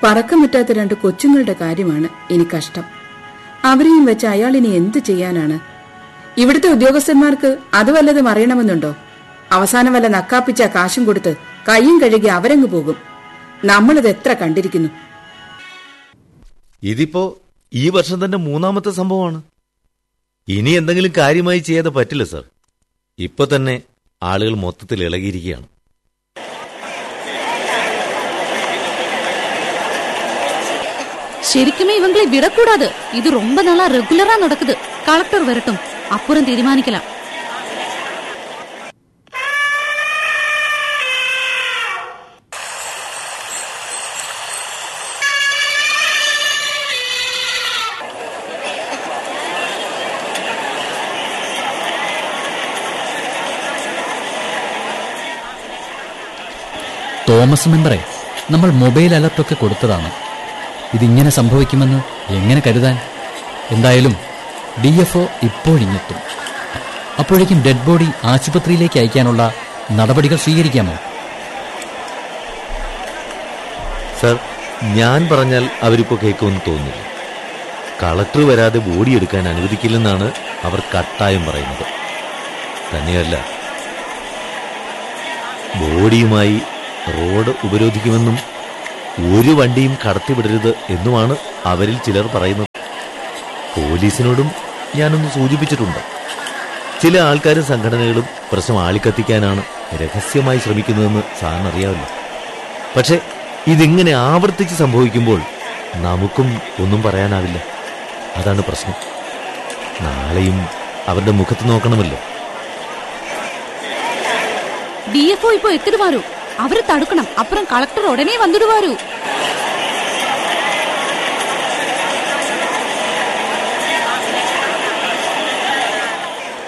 പറക്കം പറ്റാത്ത രണ്ട് കൊച്ചുങ്ങളുടെ കാര്യമാണ് ഇനി കഷ്ടം അവരെയും വെച്ച് അയാൾ ഇനി എന്തു ചെയ്യാനാണ് ഇവിടുത്തെ ഉദ്യോഗസ്ഥന്മാർക്ക് അത് വല്ലതും അറിയണമെന്നുണ്ടോ അവസാനം വല്ല നക്കാപ്പിച്ച കാശും കൊടുത്ത് കൈയും കഴുകി അവരങ്ങ് പോകും നമ്മളിത് എത്ര കണ്ടിരിക്കുന്നു ഇതിപ്പോ ഈ വർഷം തന്നെ മൂന്നാമത്തെ സംഭവമാണ് ഇനി എന്തെങ്കിലും കാര്യമായി ചെയ്യാതെ പറ്റില്ല സർ ഇപ്പൊ തന്നെ ആളുകൾ മൊത്തത്തിൽ ഇളകിയിരിക്കുകയാണ് ശരിക്കുமே இவங்களை விடக்கூடாது இது ரொம்ப நாளா ரெகுலரா நடக்குது கலெக்டர் வரட்டும் அப்புறம் தீர்மானிக்கலாம் തോമസ് മെമ്പറെ നമ്മൾ മൊബൈൽ അലർട്ടൊക്കെ കൊടുത്തതാണ് ഇതിങ്ങനെ സംഭവിക്കുമെന്ന് എങ്ങനെ കരുതാൻ എന്തായാലും ഡി എഫ് ഒ ഇപ്പോഴിങ്ങെത്തും അപ്പോഴേക്കും ഡെഡ് ബോഡി ആശുപത്രിയിലേക്ക് അയക്കാനുള്ള നടപടികൾ സ്വീകരിക്കാമോ സർ ഞാൻ പറഞ്ഞാൽ അവരിപ്പോ കേൾക്കുമെന്ന് തോന്നുന്നില്ല കളക്ടർ വരാതെ ബോഡി എടുക്കാൻ അനുവദിക്കില്ലെന്നാണ് അവർ കട്ടായം പറയുന്നത് തന്നെയല്ല ബോഡിയുമായി റോഡ് ഉപരോധിക്കുമെന്നും ഒരു വണ്ടിയും കടത്തിവിടരുത് എന്നുമാണ് അവരിൽ ചിലർ പറയുന്നത് പോലീസിനോടും ഞാനൊന്ന് സൂചിപ്പിച്ചിട്ടുണ്ട് ചില ആൾക്കാരും സംഘടനകളും പ്രശ്നം ആളിക്കത്തിക്കാനാണ് രഹസ്യമായി ശ്രമിക്കുന്നതെന്ന് സാറിന് അറിയാമല്ലോ പക്ഷെ ഇതിങ്ങനെ ആവർത്തിച്ച് സംഭവിക്കുമ്പോൾ നമുക്കും ഒന്നും പറയാനാവില്ല അതാണ് പ്രശ്നം നാളെയും അവരുടെ മുഖത്ത് നോക്കണമല്ലോ டிஎஃப்ஓ இப்போ எத்திடுவாரு அவரை தடுக்கணும் அப்புறம் கலெக்டர் உடனே வந்துடுவாரு